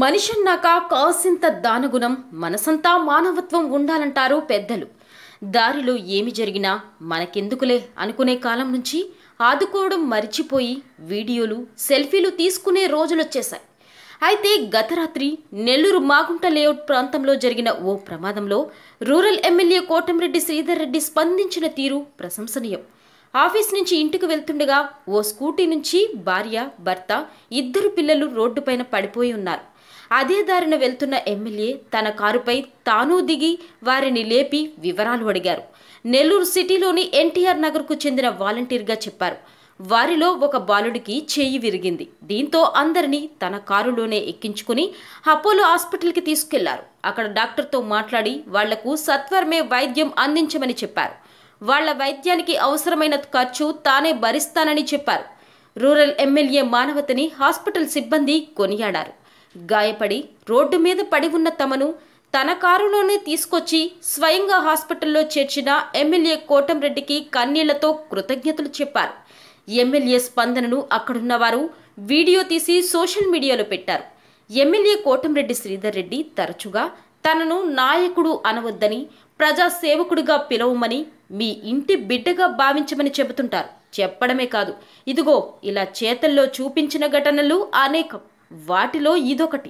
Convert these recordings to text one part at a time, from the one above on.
మనిషన్నాక కాసింత దానగుణం మనసంతా మానవత్వం ఉండాలంటారు పెద్దలు దారిలో ఏమి జరిగినా మనకెందుకులే అనుకునే కాలం నుంచి ఆదుకోవడం మరిచిపోయి వీడియోలు సెల్ఫీలు తీసుకునే రోజులొచ్చేశాయి అయితే గత రాత్రి నెల్లూరు మాగుంట లేఅవుట్ ప్రాంతంలో జరిగిన ఓ ప్రమాదంలో రూరల్ ఎమ్మెల్యే కోటంరెడ్డి శ్రీధర్ రెడ్డి స్పందించిన తీరు ప్రశంసనీయం ఆఫీస్ నుంచి ఇంటికి వెళ్తుండగా ఓ స్కూటీ నుంచి భార్య భర్త ఇద్దరు పిల్లలు రోడ్డుపైన పడిపోయి ఉన్నారు అదే దారిన వెళ్తున్న ఎమ్మెల్యే తన కారుపై తాను దిగి వారిని లేపి వివరాలు అడిగారు నెల్లూరు సిటీలోని ఎన్టీఆర్ నగర్కు చెందిన వాలంటీర్గా చెప్పారు వారిలో ఒక బాలుడికి చేయి విరిగింది దీంతో అందరినీ తన కారులోనే ఎక్కించుకుని అపోలో హాస్పిటల్కి తీసుకెళ్లారు అక్కడ డాక్టర్తో మాట్లాడి వాళ్లకు సత్వరమే వైద్యం అందించమని చెప్పారు వాళ్ల వైద్యానికి అవసరమైన ఖర్చు తానే భరిస్తానని చెప్పారు రూరల్ ఎమ్మెల్యే మానవతని హాస్పిటల్ సిబ్బంది కొనియాడారు గాయపడి రోడ్డు మీద పడి ఉన్న తమను తన కారులోనే తీసుకొచ్చి స్వయంగా హాస్పిటల్లో చేర్చిన ఎమ్మెల్యే కోటంరెడ్డికి కన్నీళ్లతో కృతజ్ఞతలు చెప్పారు ఎమ్మెల్యే స్పందనను అక్కడున్న వారు వీడియో తీసి సోషల్ మీడియాలో పెట్టారు ఎమ్మెల్యే కోటంరెడ్డి శ్రీధర్ రెడ్డి తరచుగా తనను నాయకుడు అనవద్దని ప్రజా సేవకుడిగా పిలవమని మీ ఇంటి బిడ్డగా భావించమని చెబుతుంటారు చెప్పడమే కాదు ఇదిగో ఇలా చేతల్లో చూపించిన ఘటనలు అనేకం వాటిలో ఇదొకటి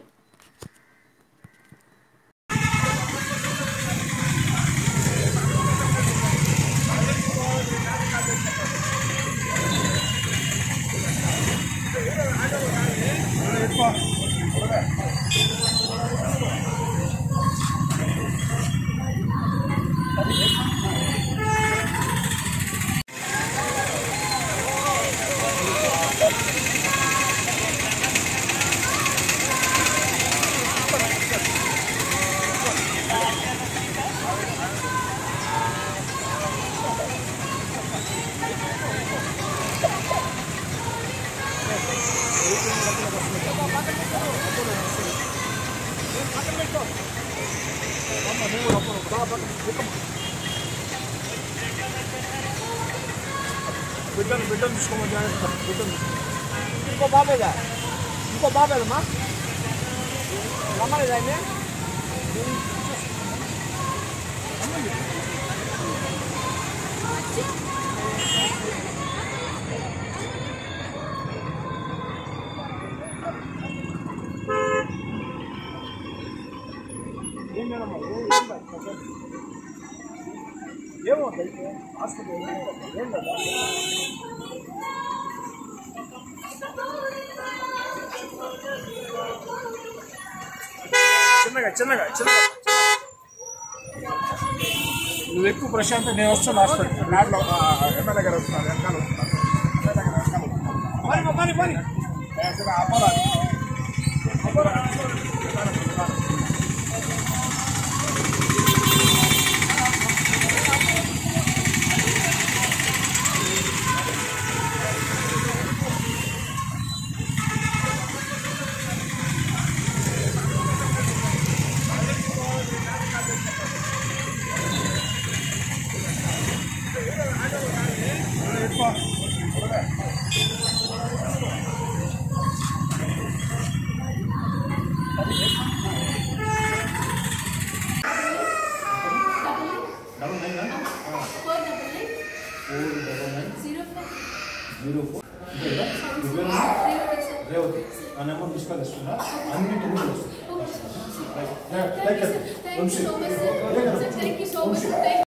బిడ్డను బిడ్డను తీసుకోమని జాగ్రత్త బిడ్డను ఇంకో బాబేదా ఇంకో బాబేదమ్మా రమ్మలేదా ఆయన ఏం లేదమ్మా ఏం ఏం కాదు. ఏమో అయితే హాస్పిటల్ ఏం లేదా చిన్నగా చిన్నగా చిన్నగా నువ్వు ఎక్కువ ప్రశాంత నేను వస్తాను హాస్పిటల్ నాట్లో ఎమ్మెల్యే గారు వస్తున్నారు వెనకాల వస్తున్నారు ఎమ్మెల్యే గారు వెనకాల వస్తున్నారు పని పని పని అపోలా అపోలా రేవతి ఆ నెంబర్ తీసుకొని అన్ని తొమ్మిది వస్తుంది Thank you so much, sir. Thank you so much, sir. Thank you so much. Thank